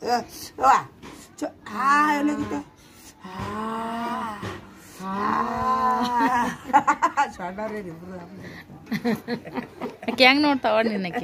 ವಾ ಚೊ ಆ ಎಲ್ಲೋಗಿದ್ದೆ ಸಣ್ಣವ್ರೆ ಇಬ್ರು ಆಕೆ ಹೆಂಗ್ ನೋಡ್ತಾವ ನಿನ್ನಕ್ಕೆ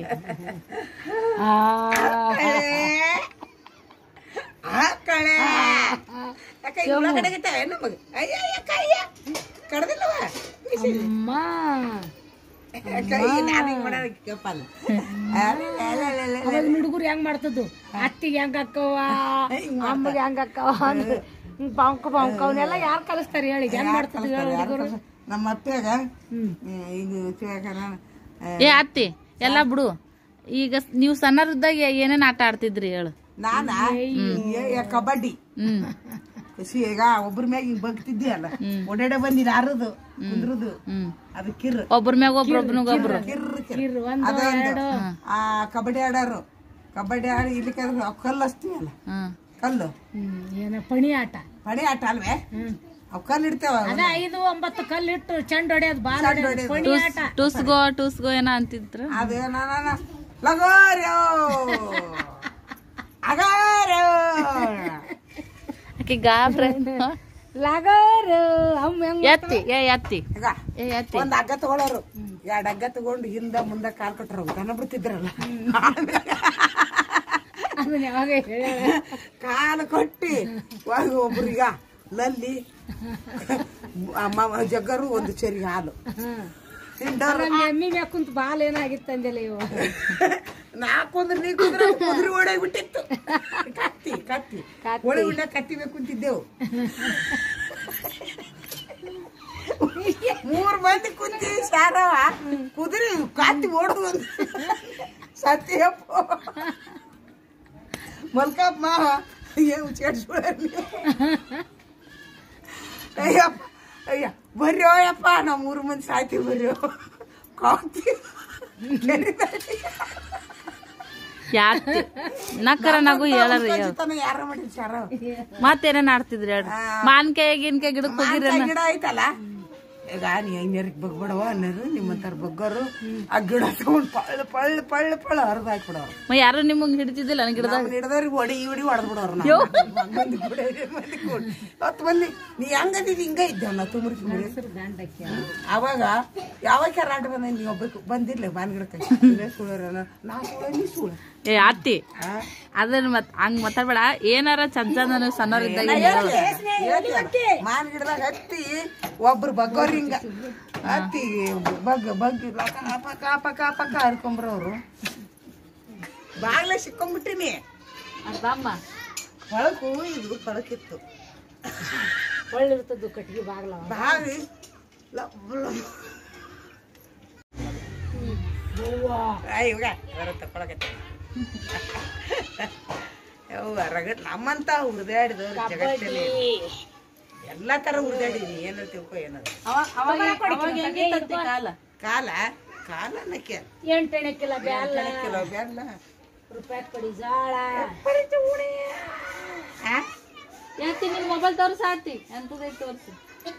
ಆ ಕಳೆ ಯಾಕೆ ಈ ಹುಳ ಕಡೆಗಿತ್ತ ಏನು ಮಗ ಅಯ್ಯ ಅಯ್ಯ ಕೈಯ ಕಡ್ದಿಲ್ಲವ ಅಮ್ಮ ಕೈ ನಾನು ಹಿಂಗ್ ಮಾಡೋದಕ್ಕೆ ಕೆಪ್ಪಲ್ಲ ಅವಾಗ ಹುಡುಗರು ಹೆಂಗ್ ಮಾಡ್ತದ್ದು ಅತ್ತಿಗೆ ಹೆಂಗ್ ಅಕ್ಕವ ಅಮ್ಮಗೆ ಹೆಂಗ್ ಅಕ್ಕವ ಅಂತ ಹಿಂಗ್ ಪಾಂಕ ಪಾಂಕ ಅವನ್ನೆಲ್ಲ ಯಾರು ಕಲಿಸ್ತಾರೆ ಹೇಳಿ ಹೆಂಗ್ ಮಾಡ್ತದ್ದು ಹೇಳಿ ಹುಡುಗರು ನಮ್ಮ ಅತ್ತೆಗ ಈಗ ತಿಳ್ಕಣ ಏ ಅತ್ತಿ ಎಲ್ಲ ಬಿಡು ಈಗ ನೀವು ಸಣ್ಣರಿದ್ದಾಗ ಏನೇನ್ ಆಟ ಆಡ್ತಿದ್ರಿ ಹೇಳು ನಾನ ಏ- ಏ ಕಬಡ್ಡಿ ಹ್ಮ್ ಸಿ ಈಗ ಒಬ್ರ ಮ್ಯಾಗ ಹಿಂಗ್ ಬಗ್ತಿದ್ದೆ ಅಲ್ಲ ಓಡಾಡೆ ಬಂದಿಲ್ಲ ಆರದು ಕುಂದ್ರದು ಹ್ಮ್ ಅದು ಕಿರ್ ಒಬ್ರ ಮ್ಯಾಗ ಒಬ್ರು ಒಬ್ರಿಗೊಬ್ರು ಕಿರ್ ಕಿರ್ ಕಿರ್ ಒಂದು ಅದೊಂದು ಆ ಕಬಡ್ಡಿ ಆಡೋರು ಕಬಡ್ಡಿ ಆಡಿ ಇಲ್ಲಿ ಕಲ್ಲು ಹಚ್ತೀವಲ್ಲ ಹ್ಮ್ ಕಲ್ಲು ಹ್ಮ್ ಏನ ಪಣಿ ಆಟ ಪಡೆ ಆಟ ಅಲ್ವೇ ಹ್ಮ್ ಅವ್ ಕಲ್ಲು ಇಡ್ತೇವ ಅದ ಐದು ಒಂಬತ್ತು ಕಲ್ಲಿಟ್ಟು ಚೆಂಡ್ ಹೊಡೆಯೋದು ಬಾಲ್ ಚೆಂಡ್ ಹೊಡೆಯೋದು ಹೊಡ್ಯೋದು. ಪಣಿ ಆಟ ಟೂಸ್ಗೋ ಟೂಸ್ಗೋ ಏನೋ ಅಂತಿದ್ರ ಅದೇನ ಲಗೋರ್ಯೋ ಅಗಾರ್ಯೋ ಆಕೆ ಗಾಬ್ರ ಲಗರು ಅಮ್ಮ ಹೆಂಗ್ ಎತ್ತಿ ಏ ಎತ್ತಿ ಈಗ ಏ ಎತ್ತಿ ಒಂದ್ ಹಗ್ಗ ತಗೊಳ್ಳೋರು ಎರಡ್ ಹಗ್ಗ ತಗೊಂಡು ಹಿಂದ ಮುಂದ ಕಾಲ್ ಕಟ್ಟರು ದನ ಬಿಡ್ತಿದ್ರಲ್ಲ ಅದನ್ನ ಯಾವಾಗ ಹೇಳ ಕಾಲು ಕೊಟ್ಟಿ ಒಳಗೆ ಒಬ್ರಿಗ ಲಲ್ಲಿ ಅಮ್ಮ ಜಗ್ಗರು ಒಂದು ಚರಿ ಹಾಲು ತಿಂದವ್ರು ಎಮ್ಮಿ ಮ್ಯಾಗ ಕುಂತ ಬಾಲ್ ಏನಾಗಿತ್ತು ಅಂದಿಲ್ಲ ಇವ ನಾ ಕುಂದ್ರೆ ನೀ ಕುಂದ್ರೆ ಕುದುರೆ ಓಡೋಗಿ ಬಿಟ್ಟಿತ್ತು ಕತ್ತಿ ಕತ್ತಿ ಒಳಗೆ ಉಂಡ ಕತ್ತಿ ಬೇಕು ಕುಂತಿದ್ದೆವು ಮೂರ್ ಮಂದಿ ಕುಂತಿ ಸಾರವ ಕುದುರೆ ಕತ್ತಿ ಓಡೋದು ಒಂದು ಸತ್ಯಪ್ಪ ಮಲ್ಕಪ್ಪ ಮಾವ ಏ ಉಚ್ಚಾಡ್ಸ್ಬಿಡ ಅಯ್ಯಪ್ಪ ಅಯ್ಯ ಬರ್ರೋ ಯಪ್ಪ ನಾವು ಮೂರು ಮಂದಿ ಸಾಯ್ತೀವಿ ಬರ್ರೋ ಕಾಕ್ತಿ ಯಾತ್ತಿ ನಕ್ಕರ ನಗು ಹೇಳರಿ ಹೇಳು ಯಾರ ಮಾಡಿದ್ ಸಾರ ಮತ್ತೇನೇನ್ ಆಡ್ತಿದ್ರಿ ಹೇಳ್ರಿ ಮಾನ್ಕಾಯಿ ಗಿನ್ಕಾಯಿ ಗಿಡಕ್ ಹೋಗಿರಿ ಮಾನ್ಕಾಯಿ ಗಿಡ ಐತಲ್ಲ ಈಗ ನೀ ಐನರಿಗೆ ಬಗ್ಬೇಡವ ಅನ್ನೋರು ನಿಮ್ಮಂತಾರ ಬಗ್ಗರು ಆ ಗಿಡ ತಗೊಂಡ್ ಪಳ್ಳ ಪಳ್ಳ ಪಳ್ಳ ಪಳ್ಳ ಹರಿದು ಹಾಕ್ಬಿಡವ್ರು ಮ ಯಾರು ನಿಮಗ್ ಹಿಡಿತಿದ್ದಿಲ್ಲ ನನ್ ಗಿಡದಾಗ ನಾವು ಹಿಡ್ದವ್ರಿಗೆ ಹೊಡಿ ಇಡಿ ಹೊಡೆದ್ ಬಿಡೋರು ಮಂದಿ ಕೂಡ ಮಂದಿ ಕೂಡ ಹತ್ತು ಮಂದಿ ನೀ ಹೆಂಗದಿದ್ ಹಿಂಗ ಇದ್ದೇವ ನಾ ತುಮ್ರಿ ತುಮ್ರಿ ಅವಾಗ ಯಾವಾಗ ಕೆರಾಟ ಬಂದ ನೀ ಒಬ್ಬ ಬಂದಿರ್ಲಿ ಬಾನ್ ಗಿಡಕ್ಕೆ ಸುಳೋರನ ನಾ ಸುಳ ನೀ ಸುಳ ಏ ಅತ್ತಿ ಅದನ್ನ ಮತ್ ಹಂಗ್ ಮಾತಾಡ್ಬೇಡ ಏನಾರ ಚಂದ ಚಂದ ನೀವು ಸಣ್ಣವ್ರಿದ್ದಾಗ ಮಾನ್ ಗಿಡದಾಗ ಹತ್ತಿ ಒಬ್ರು ಬಗ್ಗೋರ್ ಹಿಂಗ ಹತ್ತಿ ಬಗ್ ಬಗ್ಗಿ ಪಕ ಪಕ ಪಕ ಹರ್ಕೊಂಬ್ರವ್ರು ಬಾಗ್ಲ ಸಿಕ್ಕೊಂಬಿಟ್ಟಿನಿ ಅರ್ಧಮ್ಮ ಹೊಳಕು ಇದು ಹೊಳಕಿತ್ತು ಒಳ್ಳಿರ್ತದ್ದು ಕಟ್ಟಿಗೆ ಬಾಗ್ಲ ಬಾವಿ ಲಬ್ ಲಬ್. ಆ, ಇವಾಗ ಹೊರ ತಕೊಳಕತ್ತೆ ಯವ್ವ ರಗಡ್ ನಮ್ಮಂತ ಹುರಿದಾಡಿದವ್ರು ಜಗತ್ತಲ್ಲಿ ಎಲ್ಲಾ ತರ ಹುರಿದಾಡಿದೀನಿ ಏನೋ ತಿಳ್ಕೊ ಏನದು ಕಾಲ ಕಾಲ ಕಾಲ ಅನ್ನಕ್ಕೆ ಎಂಟೆಣಕ್ಕಿಲ್ಲ ಬ್ಯಾಲ ಕಿಲೋ ಬೆಲ್ಲ ರೂಪಾಯಿ ಕಡಿ ಜಾಳ ಆ? ಯಾತಿ ನಿನ್ ಮೊಬೈಲ್ ತೋರ್ಸ ಆತಿ ಎಂತದೈತಿ ತೋರ್ಸಿ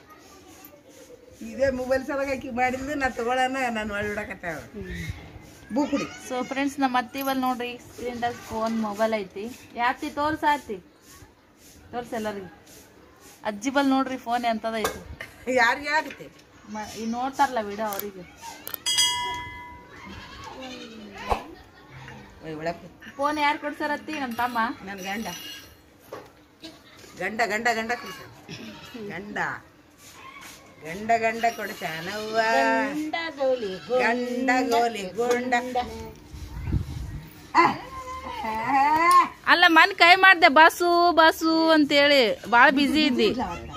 ಇದೇ ಮೊಬೈಲ್ ಸಲಗ ಹಾಕಿ ಮಾಡಿದ್ದು ನಾ ತಗೊಳನ ನಾನು ಹೊಳ್ಬಿಡಕತ್ತಾವ ಬೂಕುಡಿ ಸೊ ಫ್ರೆಂಡ್ಸ್ ನಮ್ಮ ಅತ್ತಿ ಬಲ್ ನೋಡ್ರಿ ಸ್ಕ್ರೀನ್ದಾಗ ಫೋನ್ ಮೊಬೈಲ್ ಐತಿ ಯಾತಿ ತೋರ್ಸ ಆತಿ ತೋರ್ಸ ಎಲ್ಲರಿಗೆ ಅಜ್ಜಿ ಬಲ್ ನೋಡ್ರಿ ಫೋನ್ ಎಂತದೈತಿ ಯಾರಿಗೆ ಆಗುತ್ತೆ ಮ- ಈ ನೋಡ್ತಾರಲ್ಲ ವಿಡಿಯೋ ಅವರಿಗೆ ಒಳಕ್ಕೆ ಫೋನ್ ಯಾರು ಕೊಡ್ಸಾರತ್ತಿ ನಮ್ಮ ತಮ್ಮ ನನ್ನ ಗಂಡ ಗಂಡ ಗಂಡ ಗಂಡ ಕೊಡ್ಸ ಗಂಡ ಗಂಡ ಗಂಡ ಕೊಡ್ಸಾನವ್ವ ಗೋಲಿ ಗಂಡ ಗೋಲಿ ಗುಂಡ ಅಲ್ಲ ಮನ್ ಕೈ ಮಾಡ್ದೆ ಬಸ್ಸು ಬಸ್ಸು ಅಂತೇಳಿ ಭಾಳ ಬಿಸಿ ಇದ್ದಿ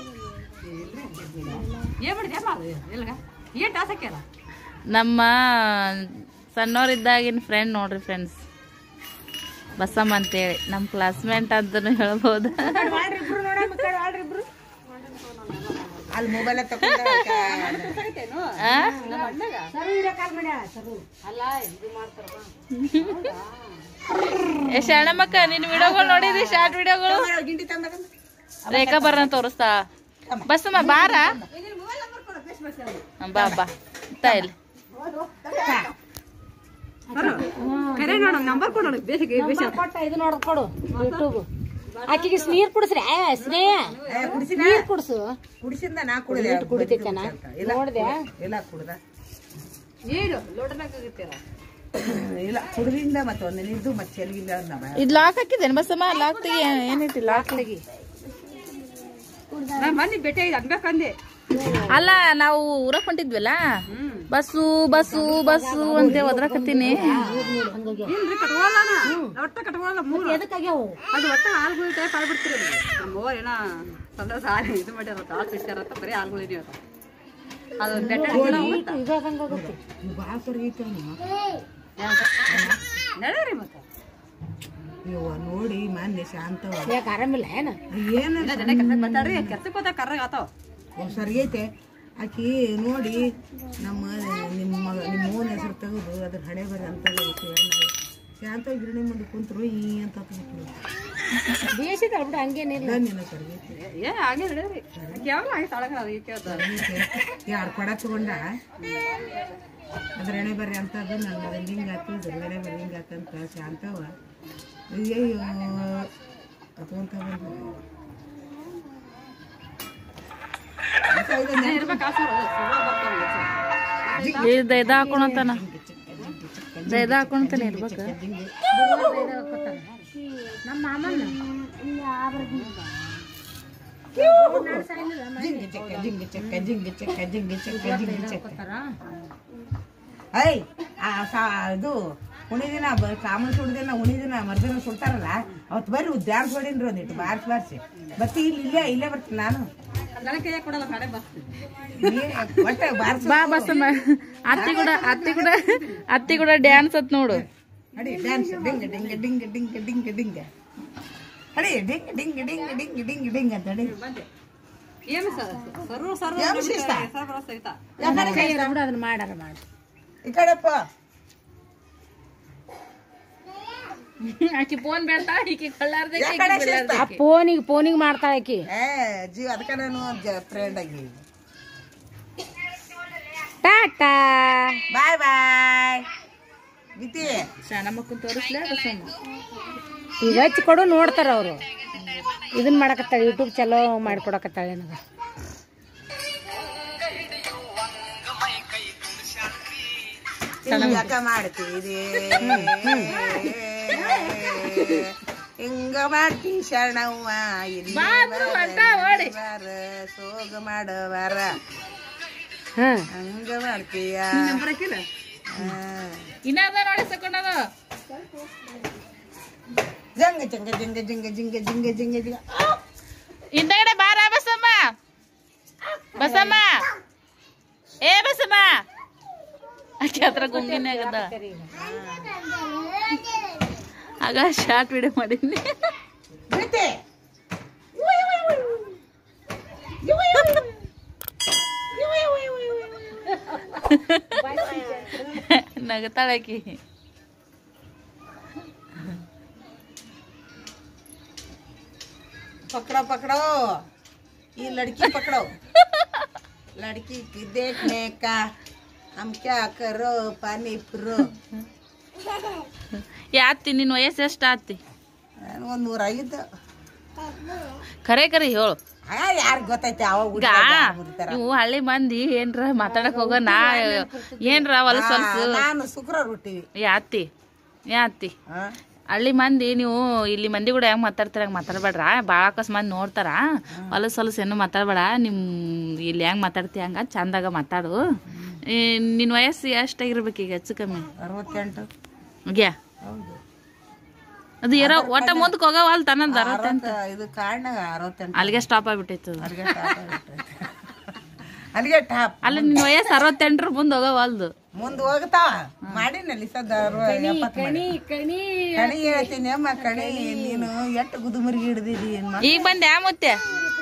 ನಮ್ಮ ಸಣ್ಣವರಿದ್ದಾಗಿನ ಫ್ರೆಂಡ್ ನೋಡ್ರಿ ಫ್ರೆಂಡ್ಸ್ ಬಸಮ್ಮ ಅಂತೇಳಿ ನಮ್ಮ ಕ್ಲಾಸ್ಮೇಟ್ ಅಂತಲೂ ಹೇಳ್ಬೋದು ಅಲ್ಲಿ ಮೊಬೈಲ್ ತಗೊಂಡ ಆ? ಏ ಶರಣಮ್ಮಕ್ಕ ನಿನ್ ವಿಡಿಯೋಗಳು ನೋಡಿದ್ರಿ ಶಾರ್ಟ್ ವಿಡಿಯೋಗಳು ಗಿಂಡಿ ತಂದ ರೇಖಾ ಬರ್ನ ತೋರಿಸ್ತಾ ಬಸಮ್ಮ ಬಾರ ಹಾ, ಬಾ ಬಾ ತಾ ಇಲ್ಲಿ ನಂಬರ್ ಕೊಟ್ಟ ಇದು ನೋಡ್ ಕೊಡು ಯೂಟ್ಯೂಬ್ ಆಕಿಗೆ ನೀರ್ ಕುಡಿಸ್ರಿ ಏ ಸ್ನೇಹ ನೀರ್ ಕುಡ್ಸು ಕುಡಿಸಿಂದ ನಾ ಕುಡಿದೆ ಕುಡಿತೈತೇನ ನೋಡ್ದೆ ಇಲ್ಲ ಕುಡ್ದ ಇಲ್ಲ ಕುಡ್ದಿಂದ ಮತ್ತೆ ಒಂದು ನಿಂದು ಮತ್ತೆ ಚೆಲುವಿಲ್ಲ ನಮ್ಮ ಇದು ಲಾಕ್ ಹಾಕಿದ್ದೇನೆ ಬಸಮ್ಮ ಲಾಕ್ ತೆಗಿ ಏನೈತಿ ಲಾಕ್ ತೆಗಿ ಅಲ್ಲ ನಾವು ಊರಕ್ ಹೊಂಟಿದ್ವಲ್ಲ ಬಸ್ಸು ಬಸ್ಸು ಬಸ್ಸು ಅಂತ ಒದ್ರಕತ್ತೀನಿ ಎದಕ್ಕಾಗ್ಯಾವು ಅದು ಒಟ್ಟ ಹಾಲ್ಗಳು ಟೈಪ್ ಆಗ್ಬಿಡ್ತೀರಿ ನಮ್ಮ ಏನೋ ಸಂದ್ರ ಸಾರಿ ಇದು ಮಾಡ್ಯಾರ ಹಾಲು ಬಿಡ್ತಾರಂತ ಬರೀ ಹಾಲ್ಗಳು ಇದೀವ ಅದು ಬೆಟ್ಟ ಇವಾಗಂಗೋಗುತ್ತೆ ಭಾಳ ತೊಡಗೈತೆ ನಡೀರಿ ಮತ್ತೆ ಇವ ನೋಡಿ ಮಾನ್ಯ ಶಾಂತವ ಯಾಕೆ ಆರಾಮಿಲ್ಲ ಏನ ಏನು ಜನ ಕೆಲ್ಸಕ್ಕೆ ಬರ್ತಾರ್ರಿ ಕೆಲ್ಸಕ್ಕೆ ಹೋದಾಗ ಕರ್ರಾಗ ಆತಾವ ಸರಿಗೈತೆ ಆಕಿ ನೋಡಿ ನಮ್ಮ ನಿಮ್ಮ ಮಗ ನಿಮ್ಮ ಓನ್ ಹೆಸರು ತೆಗೆದು ಅದ್ರ ಹಣೆ ಬರ ಅಂತ ಶಾಂತ ಗಿರಣಿ ಮುಂದೆ ಕುಂತರು ಈ ಅಂತ ಬಿಟ್ರು ಬೇಸಿದ ಬಿಡು ಹಂಗೇನಿಲ್ಲ ನಿನ್ನ ಸರಿಗೈತೆ ಏ ಹಾಗೆ ನಡೀರಿ ಯಾವಾಗ ಹಾಗೆ ತಾಳಗ ಅದು ಈಗ ಕೇಳ್ತಾರೆ ಯಾರು ಕೊಡ ತಗೊಂಡ ಅದ್ರ ಎಣೆ ಬರ್ರಿ ಅಂತದ್ದು ನನ್ನ ಮಗನ ಹಿಂಗೆ ಆತು ಇದ್ರ ಎಣೆ ಬರ್ರಿ ಹಿಂಗೆ ಆತಂತ ಶಾಂತವ ಅಯ್ಯಯ್ಯೋ ಕತ್ಕೊಂತ ಬಂದ ಇರ್ಬೇಕು ಆಸೆ ಇದು ಇದು ಹಾಕೊಳತಾನ ಇದು ಹಾಕೊಳತಾನೆ ಇರ್ಬೇಕು ನಮ್ಮ ಮಾಮನ ಜಿಂಗಿ ಚಕ್ಕ ಜಿಂಗಿ ಚಕ್ಕ ಜಿಂಗಿ ಚಕ್ಕ ಜಿಂಗಿ ಚಕ್ಕ ಜಿಂಗಿ ಚಕ್ಕ ಐ ಆ ಸಾ ಇದು ಉಣಿದಿನ ಬ- ಸಾಮಾನು ಸುಡ್ದಿನ ಉಣಿದಿನ ಮರ್ದಿನ ಸುಡ್ತಾರಲ್ಲ ಅವತ್ತು ಬರ್ರಿ ಡ್ಯಾನ್ಸ್ ಹೊಡೀನ್ರಿ ಒಂದಿಟ್ಟು ಬಾರ್ಸಿ ಬಾರ್ಸಿ ಬರ್ತಿ ಇಲ್ಲಿ ಇಲ್ಲೇ ಇಲ್ಲೇ ಬರ್ತೀನಿ ನಾನು ನನಗೆ ಕೈಯಾಗ ಕೊಡಲ್ಲ ಕಡೆ ಬರ್ತೀನಿ ನೀ ಒಟ್ಟ ಬಾರ್ಸಿ ಬಾ ಬಸಮ್ಮ ಅತ್ತಿ ಕೂಡ ಅತ್ತಿ ಕೂಡ ಅತ್ತಿ ಕೂಡ ಡ್ಯಾನ್ಸ್ ಅತ್ ನೋಡು ಅಡಿ ಡ್ಯಾನ್ಸ್ ಡಿಂಗ್ ಡಿಂಗ್ ಡಿಂಗ್ ಡಿಂಗ್ ಡಿಂಗ್ ಡಿಂಗ್ ಅಡಿ ಡಿಂಗ್ ಡಿಂಗ್ ಡಿಂಗ್ ಡಿಂಗ್ ಡಿಂಗ್ ಡಿಂಗ್ ಅಂತ ಅಡಿ ಬಂದೆ ಏನು ಸರ್ ಸರ್ವ ಸರ್ವ ಏನು ಶಿಸ್ತ? ಸರ್ವ ಸಹಿತ ಕೈಯಾರ ಬಿಡು ಅದನ್ನ ಮಾಡಾರ ಮಾಡು ಈ ಕಡೆಪ್ಪ ಆಕಿ ಫೋನ್ ಬೇಡ್ತಾ ಈಕಿ ಕಳ್ಳಾರ್ದೆ ಯಾ ಕಡೆ ಶಿಸ್ತ? ಆ ಫೋನಿಗೆ ಫೋನಿಗೆ ಮಾಡ್ತಾಳ ಆಕಿ ಏ ಜೀವ ಅದಕ್ಕೆ ನಾನು ಫ್ರೆಂಡ್ ಆಗಿ ಟಾಟಾ ಬಾಯ್ ಬಾಯ್ ಬಿತಿ ಶಾನ ಮಕ್ಕನ್ ತೋರಿಸ್ಲೇ ಬಸಮ್ಮ ಈಗ ಹಚ್ಚಿ ಕೊಡು ನೋಡ್ತಾರ ಅವರು ಇದನ್ನ ಮಾಡಕತ್ತಾಳ ಯೂಟ್ಯೂಬ್ ಚಲೋ ಮಾಡ್ಕೊಡಕತ್ತಾಳ ನನಗ ಯಾಕ ಮಾಡ್ತೀರಿ ಹಿಂಗ ಮಾಡ್ತಿ ಶರಣವ್ವ ಇಲ್ಲಿ ಬಾರ, ಸೋಗ ಮಾಡವಾರ ಹಾ ಹಂಗ ಮಾಡ್ತೀಯ ಬರಕಿಲ್ಲ ಹಾ. ಇನ್ನಾದ ನೋಡಿ ಸಕೊಂಡದ ಜಂಗ ಜಂಗ ಜಂಗ ಜಂಗ ಜಂಗ ಜಂಗ ಜಂಗ ಜಂಗ ಹಿಂದಗಡೆ ಬಾರ ಬಸಮ್ಮ ಬಸಮ್ಮ ಏ ಬಸಮ್ಮ ಆಕೆ ಹತ್ರ ಗುಂಗಿನಾಗದ ಆಗ ಶಾರ್ಟ್ ವಿಡಿಯೋ ಮಾಡಿದ್ನಿ ಬಿತಿ ನಗತಾಳಕಿ पकड़ो पकड़ो ये लड़की पकड़ो लड़की की देखने का हम क्या करो पानी पुरो ಯಾತಿ ನಿನ್ನ ವಯಸ್ಸು ಎಷ್ಟು ಆತಿ ಒಂದ್ ನೂರ ಐದು ಖರೆ ಖರೆ ಹೇಳು ಯಾರು ಗೊತ್ತೈತೆ ಅವಾಗ ಈಗ ನೀವು ಹಳ್ಳಿ ಮಂದಿ ಏನ್ರ ಮಾತಾಡಕ್ ಹೋಗ ನಾ ಏನ್ರ ಹೊಲಸ್ ಹೊಲಸು ನಾನು ಶುಕ್ರವಾರ ಹುಟ್ಟಿವಿ ಯಾತಿ ಯಾತಿ ಹಾ? ಹಳ್ಳಿ ಮಂದಿ ನೀವು ಇಲ್ಲಿ ಮಂದಿ ಕೂಡ ಹೆಂಗ್ ಮಾತಾಡ್ತಾರ ಹಂಗ್ ಮಾತಾಡ್ಬೇಡ್ರ ಭಾಳ ಅಕಸ್ಮಾತ್ ನೋಡ್ತಾರ ಹೊಲಸ್ ಹೊಲಸ್ ಏನು ಮಾತಾಡ್ಬೇಡ ನಿಮ್ ಇಲ್ಲಿ ಹೆಂಗ್ ಮಾತಾಡ್ತಿ ಹಂಗ ಚಂದಾಗ ಮಾತಾಡು ಈ ನಿನ್ ವಯಸ್ಸು ಎಷ್ಟಾಗಿರ್ಬೇಕು ಈಗ ಹೆಚ್ಚು ಕಮ್ಮಿ ಅರವತ್ತೆಂಟು ಗ್ಯಾ ಹೌದು ಅದು ಇರೋ ಒಟ್ಟ ಮುಂದಕ್ಕೆ ಹೋಗವಲ್ ತನ್ನದ ಅರವತ್ತ ಇದು ಕಾಡ್ನಾಗ ಅರವತ್ತೆಂಟು ಅಲ್ಲಿಗೆ ಸ್ಟಾಪ್ ಆಗ್ಬಿಟ್ಟೈತು ಅಲ್ಲಿಗೆ ಟಾಪ್ ಆಗ್ಬಿಟ್ಟೈತೆ. ಅಲ್ಲಿಗೆ ಟಾಪ್ ಅಲ್ಲ ನಿನ್ ವಯಸ್ಸು ಅರವತ್ತೆಂಟ್ರ ಮುಂದೆ ಹೋಗವಲ್ದು ಮುಂದೆ ಹೋಗ್ತಾವ ಮಾಡಿನಲ್ಲಿ ಸದ್ದ ಎಪ್ಪತ್ತು ಮಾಡಿ ಕಣಿ ಕಣಿ ಹೇಳ್ತೀನಿ ಅಮ್ಮ ಕಣಿ ನೀನು ಎಷ್ಟು ಗುದುಮರಿಗೆ ಹಿಡ್ದಿದಿ ಏನ್ ಮಾ ಈಗ ಬಂದೆ ಆ ಮುತ್ತೆ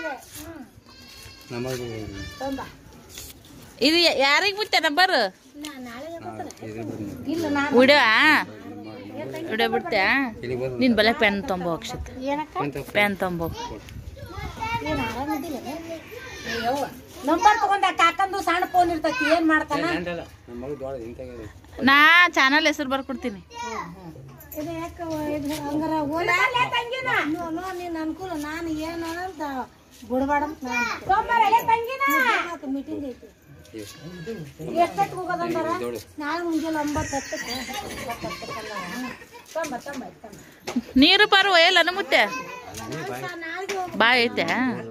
ಇದು ಯಾರಿಗ್ ಮುತ್ತೆ ನಂಬರ್ ವಿಡಿಯೋ ವಿಡಿಯೋ ಬಿಡ್ತ್ಯಾ ನಿನ್ ಬಲೆ ಪೆನ್ ತೊಂಬೋ ಅಕ್ಷತ್ ಪೆನ್ ತೊಂಬೋ ನಂಬರ್ ತಗೊಂಡ ಕಾಕಂದು ಸಣ್ಣ ಫೋನ್ ಇರ್ತೈತಿ ಏನ್ ಮಾಡ್ತಾನ ನಾ ಚಾನಲ್ ಹೆಸರು ಬರ್ಕೊಡ್ತೀನಿ ಇದು ಯಾಕ ಇದು ಹಂಗಾರ ಓದ ನೋ ನೋ ನೀನ್ ಅನ್ಕೂಲ ನಾನು ಏನ ಅಂತ ಬಿಡ್ಬೇಡ ಮೀಟಿಂಗ್ ಐತಿ ಎಷ್ಟೊತ್ತಿಗೆ ಹೋಗೋದಂದಾರ ನಾಳೆ ಮುಂಜಾನೆ ಒಂಬತ್ತು ಹತ್ತಕ್ಕೆ ತೊಂಬ ತೊಂಬ ತೊಂಬ ನೀರು ಪಾರು ಒಯ್ಯಲ್ಲ ಮುತ್ತೆ ನಾಳೆಗೆ ಬಾ ಐತೆ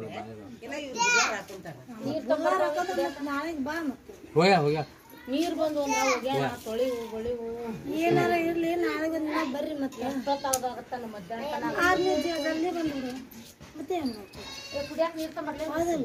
ನೀರ್ ತಗೊಂಡ್ ನಾಳೆಗೆ ಬಾ ಮತ್ತೆ ನೀರ್ ಬಂದು ಒಂದ್ ಹೋಗ್ಯಾನ ತೊಳಿವು ಬಳಿವು ಏನಾರ ಇರ್ಲಿ ನಾಳೆಗೆ ಒಂದ್ ದಿನ ಬರ್ರಿ ಮತ್ತೆ ಎಷ್ಟೊತ್ತಾಗತ್ತಾನ ಮಧ್ಯಾಹ್ನ ಆರ್ನೂರು ಜಲ್ದಿ ಬಂದ್ಬಿಡು ಮತ್ತೆ ಏನ್ ಮಾಡ್ತೀವಿ ಕುಡಿಯಾಕ ನೀರ್ ತಗೊಂಡ್ಲೆ ಹೌದಲ್ಲ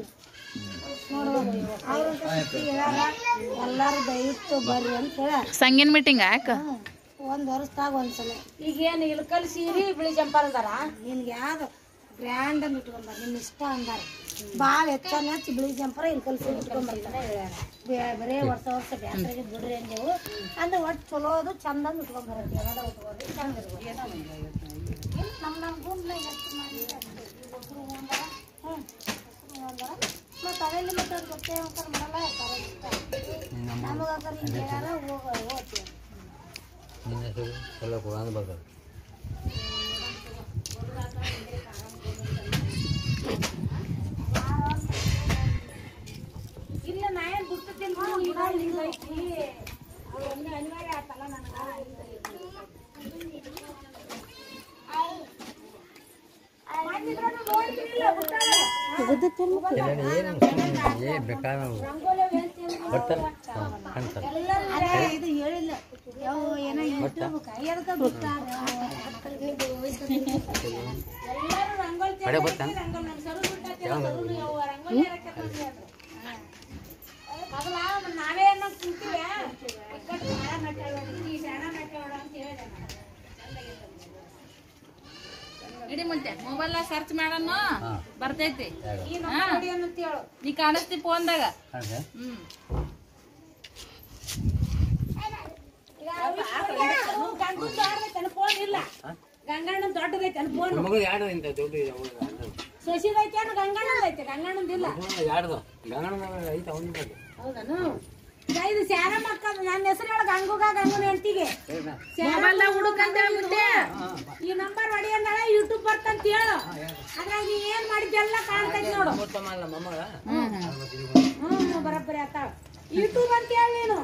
ಅವ್ರಂತ ಹೇಳ್ಯಾರ ಎಲ್ಲಾರು ದಯವಿಟ್ಟು ಬರ್ರಿ ಅಂತ ಹೇಳ ಸಂಗೀನ್ ಮೀಟಿಂಗ್ ಯಾಕ ಒಂದ್ ವರ್ಷದಾಗ ಒಂದ್ಸಲ ಈಗ ಏನು ಇಲ್ಕಲ್ ಸೀರಿ ಬಿಳಿ ಜಂಪರ್ ಅಂದಾರ ನಿನ್ಗೆ ಯಾವ್ದು ಗ್ರ್ಯಾಂಡ್ ಅಂತ ಇಟ್ಕೊಂಬಾರ ನಿಮ್ ಇಷ್ಟ ಅಂದಾರ ಭಾಳ ಹೆಚ್ಚನ ಹೆಚ್ಚು ಬಿಳಿ ಜಂಪರ ಇಲ್ಕಲ್ ಸೀರೆ ಇಟ್ಕೊಂಬರ್ತಾನೆ ಹೇಳ್ಯಾರ ಬೇ- ಬರೇ ವರ್ಷ ವರ್ಷ ಬ್ಯಾಸ್ರಿಗೆ ಬಿಡ್ರಿ ಅಂದೇವು ಅಂದ್ರೆ ಒಟ್ಟು ಚಲೋದು ಚಂದಂದು ಇಟ್ಕೊಂಬರತ್ತೆ ಎಲ್ಲ ಉಟ್ಕೊಂಡು ಚಂದ ಇರ್ಬೋದು ಇಲ್ಲ, ನಮ್ ನಮ್ ಗುಂಡ್ಲೆ ಹೆಚ್ಚು ಮಾಡಿ ಒಬ್ರು ಒಂದರ ಹ್ಞೂ ಒಂದರ ಮತ್ತು ಅವೆಲ್ಲಿ ಮತ್ತೆ ಅವ್ರು ಗೊತ್ತೇ ಅಂತಾರೆ ಮಾಡಲ್ಲ ಇರ್ತಾರೆ ನಮಗಾಕರ್ ಹಿಂಗೆ ಹೇಳ್ಯಾರ ಹೋಗ ಹೋಗ್ತೀವಿ ಇಲ್ಲ ನಾ ಏನ್ ಬಿಡ್ತಿದ್ದೀನಿ ಈಗ ಹಿಂಗ್ ಐತಿ ಅವ್ರು ಒಮ್ಮೆ ಅನಿವಾರ್ಯ ಆತಲ್ಲ ನನಗ ಇದು ಹೇಳಿಲ್ಲ ಯಾವ ಏನೋ ಯೂಟ್ಯೂಬ್ ಕೈಯದಕ್ಕ ಬಿಡ್ತಾರೆ ಎಲ್ಲರೂ ರಂಗೋಲಿ ರಂಗೋಲಿ ನಮ್ಮ ಸರು ಬಿಟ್ಟೈತಿ ರಂಗೋಲಿ ಹಾಕತ್ತಂದ್ರಿ ಅದು ಮೊದಲ ನಾವೇ ಏನೋ ಕುಂತೀವಿ ಇಕ್ಕಟ್ಟು ಭಾಳ ನಟ್ಟಾಳ ಈ ಶಾಣ ನಟ್ಟಾಳ ಅಂತ ಹೇಳಿದೆ ನಾನು. ಇಡಿ ಮುಂತೆ ಮೊಬೈಲ್ ಸರ್ಚ್ ಮಾಡೋಣ ಬರ್ತೈತಿ ಈ ನಂಬರ್ ಹೊಡಿ ಅನ್ನಂತ ಹೇಳು ನೀ ಕಾಣಿಸ್ತಿ ಫೋನ್ದಾಗ ಹ್ಮ್ ಗಂಗನ್ ದೊಡ್ಡದೈತೆ ಫೋನ್ ಇಲ್ಲ ಗಂಗಣ್ಣನ ದೊಡ್ಡದೈತೆ ಫೋನ್ ಶಶಿದೈತೆ ಏನು ಗಂಗಣ್ಣದೈತೆ ಗಂಗಣ್ಣದಿಲ್ಲ ಹೌದನು ಇದು ಸ್ಯಾರ ಮಕ್ಕಳು ನನ್ನ ಹೆಸರು ಹೇಳ ಗಂಗುಗ ಗಂಗುನ ಹೆಂಡತಿಗೆ ಮೊಬೈಲ್ದಾಗ ಹುಡುಕಂತ ಮುಂದೆ ಈ ನಂಬರ್ ಹೊಡಿ ಅಂದಾಳ ಯೂಟ್ಯೂಬ್ ಬರ್ತಂತ ಹೇಳು ಅದ್ರಾಗ ನೀ ಏನ್ ಮಾಡಿದ್ದೆಲ್ಲ ಕಾಣ್ತೈತಿ ನೋಡು ಹ್ಮ್ ಬರಬ್ಬರಿ ಆತಾಳ ಯೂಟ್ಯೂಬ್ ಅಂತ ಹೇಳಿ ನೀನು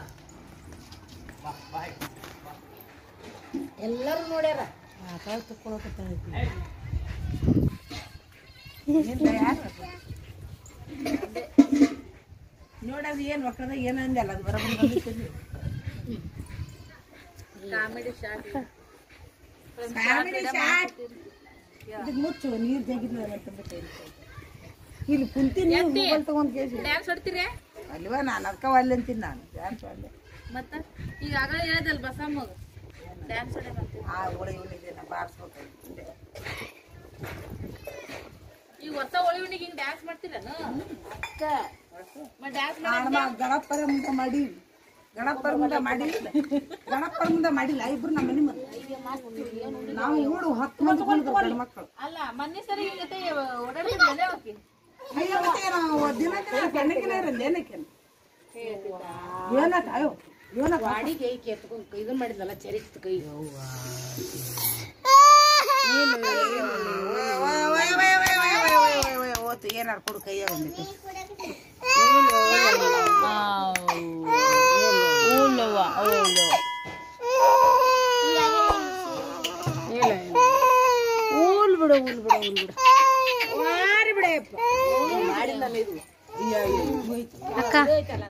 ಎಲ್ಲರೂ ನೋಡ್ಯಾರ ನೋಡೋದು ಏನು ಮಕ್ಕಳದಾಗ ಏನು ಅಂದಲ್ಲ ಅದು ಬರೋಬ್ಬರಿ ಬಂದಿತ್ತು ಕಾಮಿಡಿ ಶಾರ್ಟ್ ಕಾಮಿಡಿ ಶಾಟ್ ಇದಕ್ಕೆ ಮುಚ್ಚು ನೀರು ತೆಗಿದ್ಲ ಅಂತ ಬಿಟ್ಟು ಇಲ್ಲಿ ಕುಂತೀನಿ ಮೊಬೈಲ್ ತಗೊಂಡ್ ಕೇಸಿ ಡ್ಯಾನ್ಸ್ ಹೊಡ್ತೀರಿ ಅಲ್ವಾ ನಾನು ಅದಕ್ಕ ಅಲ್ಲಿ ಅಂತೀನಿ ನಾನು ಡ್ಯಾನ್ಸ್ ಅಲ್ಲೇ ಮತ್ತ ಈಗ ಆಗ ಹೇಳ್ದಲ್ ಬಸಮ್ಮಗ ಡ್ಯಾನ್ಸ್ ಹೊಡೆ ಬರ್ತೀವಿ ಆ ಒಳಗೆ ಇವನಿಗೆ ನಾ ಬಾರಿಸ್ಬೇಕು ಈಗ ಹೊಸ ಒಳಿವಣಿಗೆ ಹಿಂಗ್ ಡ್ಯಾನ್ಸ್ ಮಾಡ್ತೀರೇನು ಡ್ಯಾನ್ಸ್ ನಮ್ಮ ಗಣಪರ ಮುಂದೆ ಮಾಡಿ ಗಣಪರ ಮುಂದೆ ಮಾಡಿಲ್ಲ ಗಣಪರ ಮುಂದೆ ಮಾಡಿಲ್ಲ ಇಬ್ರು ನಮ್ಮ ಮನೆ ಮುಂದೆ ನಾವು ಊಡು ಹತ್ತು ಮಂದಿ ಕುಂದ್ರು ಗಂಡು ಮಕ್ಕಳು ಅಲ್ಲ ಮೊನ್ನೆ ಸರಿ ಈ ಜೊತೆ ಓಡಾಡ್ತಿದ್ದೆ ಹೋಗಿ ಅಯ್ಯೋ ಮತ್ತೆ ನಾವು ದಿನ ದಿನ ಗಂಡಕಿನ ಇರಲ್ಲ ಏನಕ್ಕೆ ಏನಕ್ಕ ಅಯ್ಯೋ ಏನಕ್ಕ ಗಾಡಿಗೆ ಕೆತ್ಕೊಂಡ್ ಇದನ್ ಮಾಡಿದ್ನಲ್ಲ ಚರಿತ್ ಕೈ ಓತು ಏನಾರು ಕೊಡು ಕೈಯಾಗ ಒಂದಿಟ್ಟು ಓಲವ್ವ ಓಲೋ ಊಲ್ ಬಿಡು ಊಲ್ ಬಿಡು ಊಲ್ ಬಿಡು ಮಾರಿ ಬಿಡಪ್ಪ ಮಾಡಿದ್ನಲ್ಲ ಇದು ಅಕ್ಕ